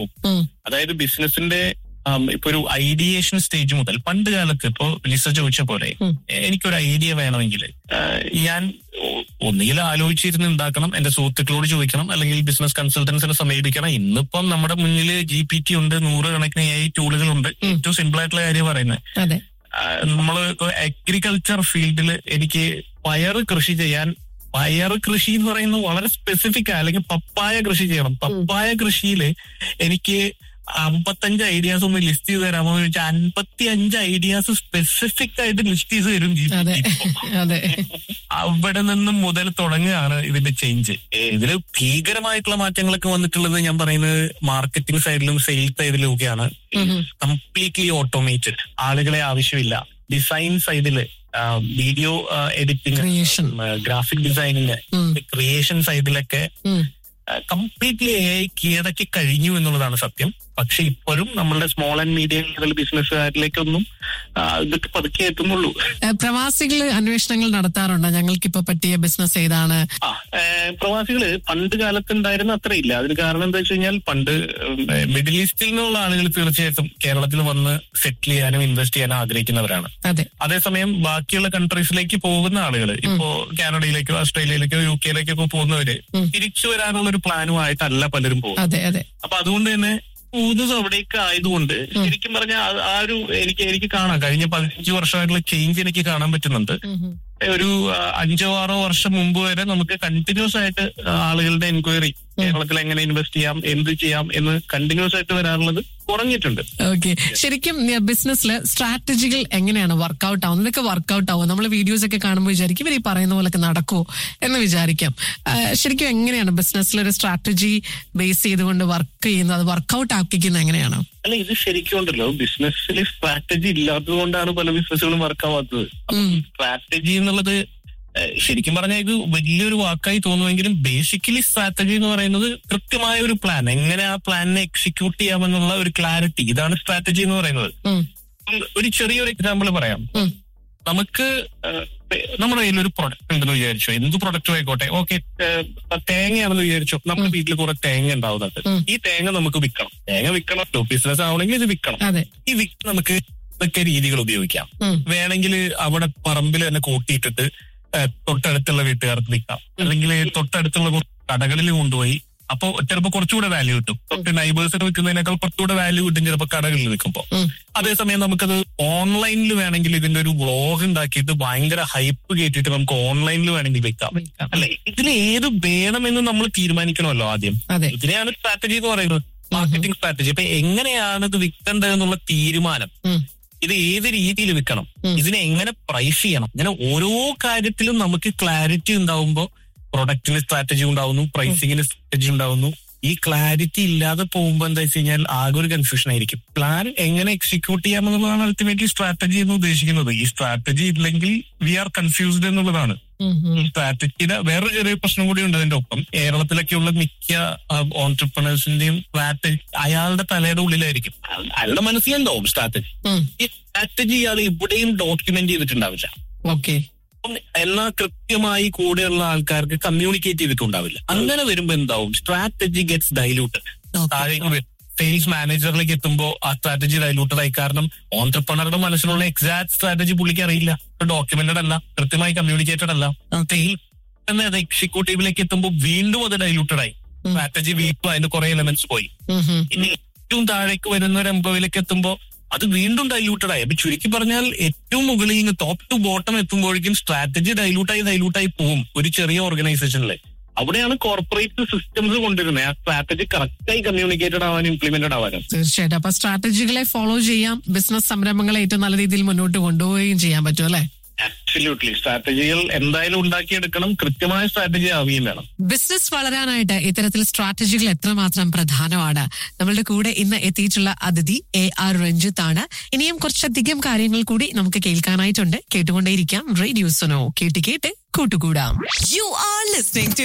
ഉം. അതായത് ബിസിനസിന്റെ ആം, ഇപ്പൊ ഒരു ഐഡിയേഷൻ സ്റ്റേജ് മുതൽ പണ്ട് കാലത്ത് ഇപ്പോ ലിസ ചോദിച്ച പോലെ ഉം. എനിക്കൊരു ഐഡിയ വേണമെങ്കിൽ ഞാൻ ഒ- ഒന്നുകിൽ ആലോചിച്ചിരുന്ന് ഉണ്ടാക്കണം എന്റെ സുഹൃത്തുക്കളോട് ചോദിക്കണം അല്ലെങ്കിൽ ബിസിനസ് കൺസൾട്ടൻസിനെ സമീപിക്കണം ഇന്നിപ്പം നമ്മുടെ മുന്നിൽ ജി പി ടി ഉണ്ട് നൂറുകണക്കിന് എ ടൂളുകളുണ്ട് ഏറ്റവും സിമ്പിൾ ആയിട്ടുള്ള കാര്യം പറയുന്നത് അതെ നമ്മൾ അഗ്രികൾച്ചർ ഫീൽഡിൽ എനിക്ക് പയറ് കൃഷി ചെയ്യാൻ പയറ് കൃഷി എന്ന് പറയുന്നത് വളരെ സ്പെസിഫിക് അല്ലെങ്കിൽ പപ്പായ കൃഷി ചെയ്യണം പപ്പായ കൃഷിയിൽ എനിക്ക് അമ്പത്തഞ്ച് ഐഡിയാസ് ഒന്ന് ലിസ്റ്റ് ചെയ്ത് തരാമോ എന്ന് ചോദിച്ചാൽ അൻപത്തി അഞ്ച് ഐഡിയാസ് സ്പെസിഫിക് ആയിട്ട് ലിസ്റ്റ് ചെയ്ത് തരും ജി അതെ അതെ അവിടെ നിന്നും മുതൽ തുടങ്ങുകയാണ് ഇതിന്റെ ചേഞ്ച് ഇതിൽ ഭീകരമായിട്ടുള്ള മാറ്റങ്ങളൊക്കെ വന്നിട്ടുള്ളത് ഞാൻ പറയുന്നത് മാർക്കറ്റിംഗ് സൈഡിലും സെയിൽസ് സൈഡിലും ഒക്കെയാണ് കംപ്ലീറ്റ്ലി ഓട്ടോമേറ്റഡ് ആളുകളെ ആവശ്യമില്ല ഡിസൈൻ സൈഡില് video editing creation graphic designing creation സൈഡിലൊക്കെ കംപ്ലീറ്റ്ലി എ ഐ കീഴടക്കി കഴിഞ്ഞു എന്നുള്ളതാണ് സത്യം പക്ഷെ ഇപ്പോഴും നമ്മളുടെ സ്മോൾ ആൻഡ് മീഡിയം ലെവൽ ബിസിനസ്സുകാരിലേക്കൊന്നും ആ, ഇതൊക്കെ പതുക്കെ എത്തുന്നുള്ളൂ പ്രവാസികൾ അന്വേഷണങ്ങൾ നടത്താറുണ്ടോ ഞങ്ങൾക്കിപ്പോ പറ്റിയ ബിസിനസ് ഏതാണ് ആ ഏഹ് പ്രവാസികള് പണ്ട് കാലത്ത് ഉണ്ടായിരുന്ന അത്ര ഇല്ല അതിന് കാരണം എന്താ വെച്ച് കഴിഞ്ഞാൽ പണ്ട് ഏഹ് മിഡിൽ ഈസ്റ്റിൽ നിന്നുള്ള ആളുകൾ തീർച്ചയായിട്ടും കേരളത്തിൽ വന്ന് സെറ്റിൽ ചെയ്യാനും ഇൻവെസ്റ്റ് ചെയ്യാനും ആഗ്രഹിക്കുന്നവരാണ് അതെ അതേസമയം ബാക്കിയുള്ള കൺട്രീസിലേക്ക് പോകുന്ന ആളുകൾ ഇപ്പോ കാനഡയിലേക്കോ ഓസ്ട്രേലിയയിലേക്കോ യു കെയിലേക്കോ പോകുന്നവര് ഉം. തിരിച്ചു വരാനുള്ള ഒരു പ്ലാനുമായിട്ടല്ല പലരും പോകുന്നത് അതെ അതെ അപ്പൊ അതുകൊണ്ട് തന്നെ പോകുന്നത് അവിടേക്ക് ആയതുകൊണ്ട് ശരിക്കും പറഞ്ഞാൽ ആ ഒരു എനിക്ക് എനിക്ക് കാണാം കഴിഞ്ഞ പതിനഞ്ച് വർഷമായിട്ടുള്ള ചേഞ്ച് എനിക്ക് കാണാൻ പറ്റുന്നുണ്ട് ഉം, ഉം. ഒരു ആ, അഞ്ചോ ആറോ വർഷം മുമ്പ് വരെ നമുക്ക് കണ്ടിന്യൂസ് ആയിട്ട് ആളുകളുടെ എൻക്വയറി കേരളത്തിൽ എങ്ങനെ ഇൻവെസ്റ്റ് ചെയ്യാം എന്ത് ചെയ്യാം എന്ന് കണ്ടിന്യൂസ് ആയിട്ട് വരാറുള്ളത് കുറഞ്ഞിട്ടുണ്ട് ഓക്കെ ശരിക്കും ബിസിനസ്സിൽ സ്ട്രാറ്റജികൾ എങ്ങനെയാണ് വർക്ക്ഔട്ട് ആവുന്നത് ഇതൊക്കെ വർക്ക്ഔട്ട് ആവും നമ്മൾ വീഡിയോസ് ഒക്കെ കാണുമ്പോൾ വിചാരിക്കും ഇവർ ഈ പറയുന്ന പോലൊക്കെ നടക്കുമോ എന്ന് വിചാരിക്കാം ആ, ശരിക്കും എങ്ങനെയാണ് ബിസിനസ്സിൽ ഒരു സ്ട്രാറ്റജി ബേസ് ചെയ്തുകൊണ്ട് വർക്ക് ചെയ്യുന്നത് അത് വർക്ക്ഔട്ട് ആക്കിക്കുന്നത് എങ്ങനെയാണ് അല്ല ഇത് ശരിക്കും ഉണ്ടല്ലോ ബിസിനസ്സിൽ സ്ട്രാറ്റജി ഇല്ലാത്തത് കൊണ്ടാണ് പല ബിസിനസ്സുകളും വർക്ക് ആവാത്തത് ഉം. സ്ട്രാറ്റജി എന്നുള്ളത് ഏഹ്, ശരിക്കും പറഞ്ഞാൽ ഇത് വലിയൊരു വാക്കായി തോന്നുമെങ്കിലും ബേസിക്കലി സ്ട്രാറ്റജി എന്ന് പറയുന്നത് കൃത്യമായ ഒരു പ്ലാൻ എങ്ങനെ ആ പ്ലാനിനെ എക്സിക്യൂട്ട് ചെയ്യാമെന്നുള്ള ഒരു ക്ലാരിറ്റി ഇതാണ് സ്ട്രാറ്റജി എന്ന് പറയുന്നത് ഉം, ഉം, ഒരു ചെറിയൊരു എക്സാമ്പിൾ പറയാം ഉം. നമുക്ക് ഏഹ്, നമ്മുടെ കയ്യിൽ ഒരു പ്രൊഡക്റ്റ് ഉണ്ടെന്ന് വിചാരിച്ചോ എന്ത് പ്രൊഡക്റ്റും ആയിക്കോട്ടെ ഓക്കെ തേങ്ങയാണെന്ന് വിചാരിച്ചോ നമ്മുടെ വീട്ടിൽ കുറെ തേങ്ങ ഉണ്ടാവുന്നുണ്ട് ഉം. ഈ തേങ്ങ നമുക്ക് വിൽക്കണം തേങ്ങ വിൽക്കണം ബിസിനസ് ആവണമെങ്കിൽ ഇത് വിൽക്കണം അതെ ഈ വിൽക്കാൻ നമുക്ക് ഇതൊക്കെ രീതികൾ ഉപയോഗിക്കാം ഉം. വേണമെങ്കിൽ അവിടെ പറമ്പിൽ തന്നെ കൂട്ടിയിട്ടിട്ട് ഏഹ്, തൊട്ടടുത്തുള്ള വീട്ടുകാർക്ക് വിൽക്കാം അല്ലെങ്കിൽ തൊട്ടടുത്തുള്ള കുറച്ച് കടകളിൽ കൊണ്ടുപോയി അപ്പൊ ചിലപ്പോ കുറച്ചുകൂടെ വാല്യൂ കിട്ടും തൊട്ട് നൈബേഴ്സിന് വിൽക്കുന്നതിനേക്കാൾ കുറച്ചുകൂടെ വാല്യൂ കിട്ടും ചിലപ്പോൾ കടകളിൽ നിൽക്കുമ്പോൾ ഉം. അതേസമയം നമുക്കത് ഓൺലൈനിൽ വേണമെങ്കിൽ ഇതിന്റെ ഒരു വ്ളോഗ് ഉണ്ടാക്കിയിട്ട് ഭയങ്കര ഹൈപ്പ് കയറ്റിയിട്ട് നമുക്ക് ഓൺലൈനിൽ വേണമെങ്കിൽ വിൽക്കാം വിൽക്കാം. അല്ലെ ഇതിൽ ഏത് വേണമെന്ന് നമ്മൾ തീരുമാനിക്കണമല്ലോ ആദ്യം അതെ ഇതിനെയാണ് സ്ട്രാറ്റജി എന്ന് പറയുന്നത് മാർക്കറ്റിംഗ് സ്ട്രാറ്റജി അപ്പൊ എങ്ങനെയാണ് ഇത് വിൽക്കേണ്ടത് എന്നുള്ള തീരുമാനം ഉം. ഇത് ഏത് രീതിയിൽ വിൽക്കണം ഉം. ഇതിനെ എങ്ങനെ പ്രൈസ് ചെയ്യണം ഇങ്ങനെ ഓരോ കാര്യത്തിലും നമുക്ക് ക്ലാരിറ്റി ഉണ്ടാവുമ്പോൾ പ്രൊഡക്റ്റിന് സ്ട്രാറ്റജി ഉണ്ടാവുന്നു പ്രൈസിങ്ങിന് സ്ട്രാറ്റജി ഉണ്ടാവുന്നു ഈ ക്ലാരിറ്റി ഇല്ലാതെ പോകുമ്പോൾ എന്താ വെച്ച് കഴിഞ്ഞാൽ ആകെ ഒരു കൺഫ്യൂഷൻ ആയിരിക്കും പ്ലാൻ എങ്ങനെ എക്സിക്യൂട്ട് ചെയ്യാമെന്നുള്ളതാണ് അൾട്ടിമേറ്റ്ലി സ്ട്രാറ്റജി എന്ന് ഉദ്ദേശിക്കുന്നത് ഈ സ്ട്രാറ്റജി ഇല്ലെങ്കിൽ വി ആർ കൺഫ്യൂസ്ഡ് എന്നുള്ളതാണ് ഉം, ഉം. സ്ട്രാറ്റജിയുടെ വേറൊരു ചെറിയ പ്രശ്നം കൂടി ഉണ്ട് അതിന്റെ ഒപ്പം കേരളത്തിലൊക്കെയുള്ള മിക്ക ഓൺടർപ്രണേഴ്സിന്റെയും സ്ട്രാറ്റജി അയാളുടെ തലയുടെ ഉള്ളിലായിരിക്കും അയാൾ- അയാളുടെ മനസ്സിലുണ്ടാവും സ്ട്രാറ്റജി ഉം. ഈ സ്ട്രാറ്റജി ഇയാൾ എവിടെയും ഡോക്യുമെന്റ് ചെയ്തിട്ടുണ്ടാവില്ല ഓക്കെ അപ്പം എന്നാൽ കൃത്യമായി കൂടെയുള്ള ആൾക്കാർക്ക് കമ്മ്യൂണിക്കേറ്റ് ചെയ്തിട്ടുണ്ടാവില്ല അങ്ങനെ വരുമ്പോ എന്താവും സ്ട്രാറ്റജി ഗെറ്റ്സ് ഡൈലൂട്ടഡ് താഴേക്ക് സെയിൽസ് മാനേജറിലേക്ക് എത്തുമ്പോൾ ആ സ്ട്രാറ്റജി ഡൈലൂട്ടഡ് ആയി കാരണം ഓൺടർപ്രണറുടെ മനസ്സിലുള്ള എക്സാക്ട് സ്ട്രാറ്റജി പുള്ളിക്ക് അറിയില്ല ഡോക്യുമെന്റഡ് അല്ല കൃത്യമായി കമ്മ്യൂണിക്കേറ്റഡ് അല്ല സെയിൽസ് എന്നത് എക്സിക്യൂട്ടീവിലേക്ക് എത്തുമ്പോൾ വീണ്ടും അത് ഡൈലൂട്ടഡ് ആയി ഉം. സ്ട്രാറ്റജി വീണ്ടും അതിന്റെ കുറെ എലമെന്റ്സ് പോയി ഉം, ഉം. ഇനി ഏറ്റവും താഴേക്ക് വരുന്ന ഒരു എംപ്ലോയിലേക്ക് എത്തുമ്പോൾ അത് വീണ്ടും ഡൈലൂട്ടഡ് ആയി അപ്പൊ ചുരുക്കി പറഞ്ഞാൽ ഏറ്റവും മുകളിൽ നിന്ന് ടോപ്പ് ടു ബോട്ടം എത്തുമ്പോഴേക്കും സ്ട്രാറ്റജി ഡൈലൂട്ടായി ഡൈലൂട്ടായി പോകും ഒരു ചെറിയ ഓർഗനൈസേഷനിൽ അവിടെയാണ് കോർപ്പറേറ്റ് സിസ്റ്റംസ് കൊണ്ടുവരുന്നത് ആ സ്ട്രാറ്റജി കറക്റ്റായി കമ്മ്യൂണിക്കേറ്റഡ് ആവാനും ഇംപ്ലിമെന്റഡ് ആവാനും തീർച്ചയായിട്ടും അപ്പൊ സ്ട്രാറ്റജികളെ ഫോളോ ചെയ്യാം ബിസിനസ് സംരംഭങ്ങളെ ഏറ്റവും നല്ല രീതിയിൽ മുന്നോട്ട് കൊണ്ടുപോവുകയും ചെയ്യാൻ പറ്റും അല്ലെ ആബ്സല്യൂട്ട്ലി സ്ട്രാറ്റജികൾ എന്തായാലും ഉണ്ടാക്കിയെടുക്കണം കൃത്യമായ സ്ട്രാറ്റജി ആവുകയും വേണം ബിസിനസ് വളരാനായിട്ട് ഇത്തരത്തിൽ സ്ട്രാറ്റജികൾ എത്രമാത്രം പ്രധാനമാണ് നമ്മളുടെ കൂടെ ഇന്ന് എത്തിയിട്ടുള്ള അതിഥി എ ആർ രഞ്ജിത്ത് ആണ് ഇനിയും കുറച്ചധികം കാര്യങ്ങൾ കൂടി നമുക്ക് കേൾക്കാനായിട്ടുണ്ട് കേട്ടുകൊണ്ടേയിരിക്കാം റേഡിയോ സുനോ കേട്ട് കേട്ട് കൂട്ടുകൂടാം You are listening to